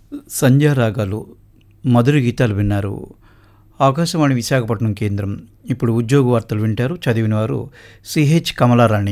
సంధ్యారాగాలు మధుర గీతాలు విన్నారు ఆకాశవాణి విశాఖపట్నం కేంద్రం ఇప్పుడు ఉద్యోగ వార్తలు వింటారు చదివిన వారు సిహెచ్ కమలారాణి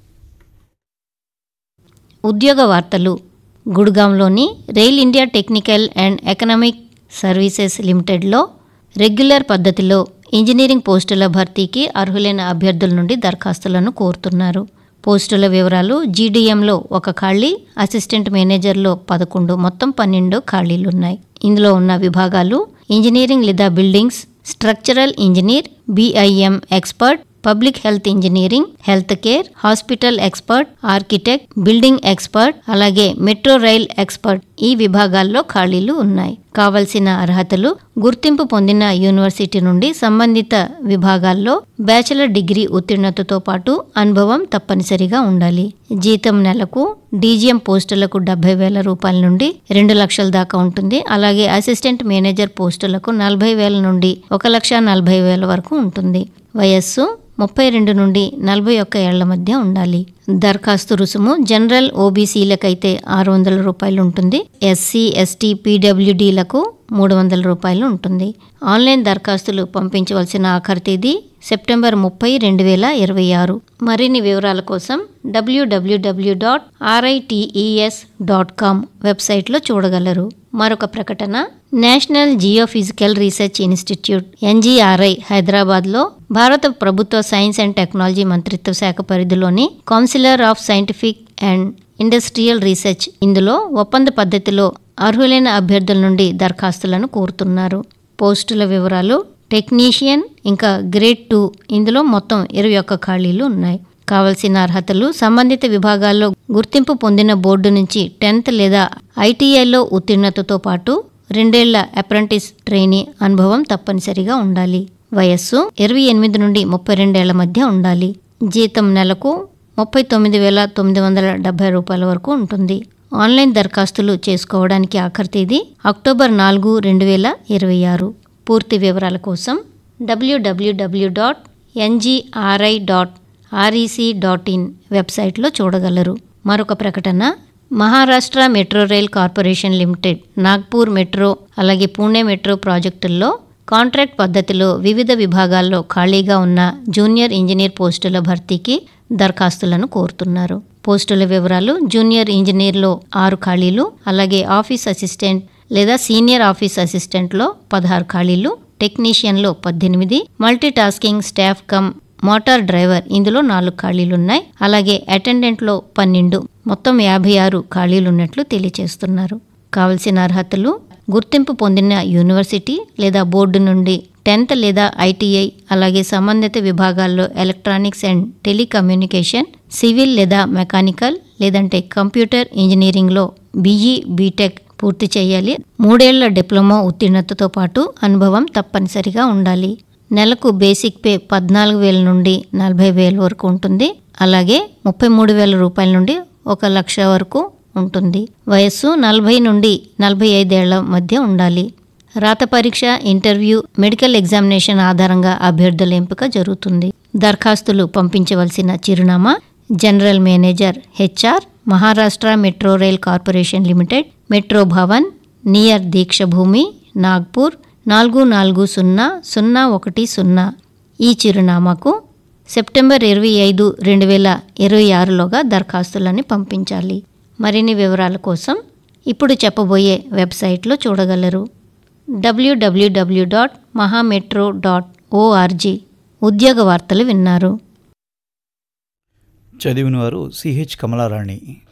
ఉద్యోగ వార్తలు గుడ్గాంలోని rail India technical and economic services లిమిటెడ్లో రెగ్యులర్ పద్ధతిలో ఇంజనీరింగ్ పోస్టుల భర్తీకి అర్హులైన అభ్యర్థుల నుండి దరఖాస్తులను కోరుతున్నారు పోస్టుల వివరాలు జీడీఎంలో ఒక ఖాళీ అసిస్టెంట్ మేనేజర్లో పదకొండు మొత్తం పన్నెండు ఖాళీలున్నాయి ఇందులో ఉన్న విభాగాలు ఇంజనీరింగ్ లేదా buildings structural engineer BIM expert public health engineering health care hospital expert architect building expert అలాగే మెట్రో రైల్ ఎక్స్పర్ట్ ఈ విభాగాల్లో ఖాళీలు ఉన్నాయి కావలసిన అర్హతలు గుర్తింపు పొందిన యూనివర్సిటీ నుండి సంబంధిత విభాగాల్లో బ్యాచిలర్ డిగ్రీ ఉత్తీర్ణతతో పాటు అనుభవం తప్పనిసరిగా ఉండాలి జీతం నెలకు డీజీఎం పోస్టులకు డెబ్బై వేల రూపాయల నుండి రెండు లక్షల దాకా ఉంటుంది అలాగే అసిస్టెంట్ మేనేజర్ పోస్టులకు నలభై వేల నుండి ఒక లక్ష నలభై వేల వరకు ఉంటుంది వయస్సు ముప్పై రెండు నుండి నలభై ఒక్క ఏళ్ల మధ్య ఉండాలి దరఖాస్తు రుసుము జనరల్ ఓబీసీలకైతే ఆరు వందల రూపాయలు ఉంటుంది ఎస్సీ ఎస్టీ పీడబ్ల్యూడీలకు మూడు వందల రూపాయలు ఉంటుంది ఆన్లైన్ దరఖాస్తులు పంపించవలసిన ఆఖరి తేదీ సెప్టెంబర్ ముప్పై రెండు వేల ఇరవై ఆరు మరిన్ని వివరాల కోసం డబ్ల్యూడబ్ల్యూడబ్ల్యూ డాట్ ఆర్ఐటిఈఎస్ డాట్ కామ్ వెబ్సైట్లో చూడగలరు మరొక ప్రకటన national geophysical research institute NGRI హైదరాబాద్లో భారత ప్రభుత్వ సైన్స్ అండ్ టెక్నాలజీ మంత్రిత్వ శాఖ పరిధిలోని councillor of scientific and industrial research ఇందులో ఒప్పంద పద్ధతిలో అర్హులైన అభ్యర్థుల నుండి దరఖాస్తులను కోరుతున్నారు పోస్టుల వివరాలు టెక్నీషియన్ ఇంకా గ్రేడ్ టూ ఇందులో మొత్తం ఇరవై ఒక్క ఖాళీలు ఉన్నాయి కావలసిన అర్హతలు సంబంధిత విభాగాల్లో గుర్తింపు పొందిన బోర్డు నుంచి టెన్త్ లేదా ఐటీఐలో ఉత్తీర్ణతతో పాటు రెండేళ్ల అప్రెంటిస్ ట్రైనీ అనుభవం తప్పనిసరిగా ఉండాలి వయస్సు ఇరవై ఎనిమిది నుండి ముప్పై రెండేళ్ల మధ్య ఉండాలి జీతం నెలకు ముప్పై తొమ్మిది వేల తొమ్మిది వందల డెబ్బై రూపాయల వరకు ఉంటుంది ఆన్లైన్ దరఖాస్తులు చేసుకోవడానికి ఆఖరి తేదీ అక్టోబర్ నాలుగు రెండు వేల ఇరవై ఆరు పూర్తి వివరాల కోసం డబ్ల్యూడబ్ల్యూడబ్ల్యూ dot NGRI dot REC dot in వెబ్సైట్లో చూడగలరు మరొక ప్రకటన Maharashtra metro rail corporation limited Nagpur metro అలాగే పూణే మెట్రో ప్రాజెక్టుల్లో కాంట్రాక్ట్ పద్ధతిలో వివిధ విభాగాల్లో ఖాళీగా ఉన్న జూనియర్ ఇంజనీర్ పోస్టుల భర్తీకి దరఖాస్తులను కోరుతున్నారు పోస్టుల వివరాలు జూనియర్ ఇంజనీర్లో ఆరు ఖాళీలు అలాగే ఆఫీస్ అసిస్టెంట్ లేదా సీనియర్ ఆఫీస్ అసిస్టెంట్లో పదహారు ఖాళీలు టెక్నీషియన్లో పద్దెనిమిది multi tasking staff cum motor driver ఇందులో నాలుగు ఖాళీలున్నాయి అలాగే అటెండెంట్లో పన్నెండు మొత్తం యాభై ఆరు ఖాళీలున్నట్లు తెలియజేస్తున్నారు కావలసిన అర్హతలు గుర్తింపు పొందిన యూనివర్సిటీ లేదా బోర్డు నుండి టెన్త్ లేదా ఐటీఐ అలాగే సంబంధిత విభాగాల్లో ఎలక్ట్రానిక్స్ అండ్ టెలికమ్యూనికేషన్ సివిల్ లేదా మెకానికల్ లేదంటే కంప్యూటర్ ఇంజనీరింగ్లో బీఈ బీటెక్ పూర్తి చేయాలి మూడేళ్ల డిప్లొమా ఉత్తీర్ణతతో పాటు అనుభవం తప్పనిసరిగా ఉండాలి నెలకు బేసిక్ పే పద్నాలుగు వేల నుండి నలభై వేల వరకు ఉంటుంది అలాగే ముప్పై మూడు వేల రూపాయల నుండి ఒక లక్ష వరకు ఉంటుంది వయస్సు నలభై నుండి నలభై ఐదేళ్ల మధ్య ఉండాలి రాత పరీక్ష ఇంటర్వ్యూ మెడికల్ ఎగ్జామినేషన్ ఆధారంగా అభ్యర్థుల ఎంపిక జరుగుతుంది దరఖాస్తులు పంపించవలసిన చిరునామా general manager HR Maharashtra metro rail corporation limited metro Bhavan near Deekshabhoomi Nagpur నాలుగు నాలుగు సున్నా సున్నా ఒకటి సున్నా ఈ చిరునామాకు సెప్టెంబర్ ఇరవై ఐదు రెండు వేల ఇరవై ఆరులోగా దరఖాస్తులని పంపించాలి మరిన్ని వివరాల కోసం ఇప్పుడు చెప్పబోయే వెబ్సైట్లో చూడగలరు డబ్ల్యూడబ్ల్యూడబ్ల్యూ డాట్ మహామెట్రో డాట్ ఓఆర్జీ ఉద్యోగ వార్తలు విన్నారు చదివిన వారు సిహెచ్ కమలారాణి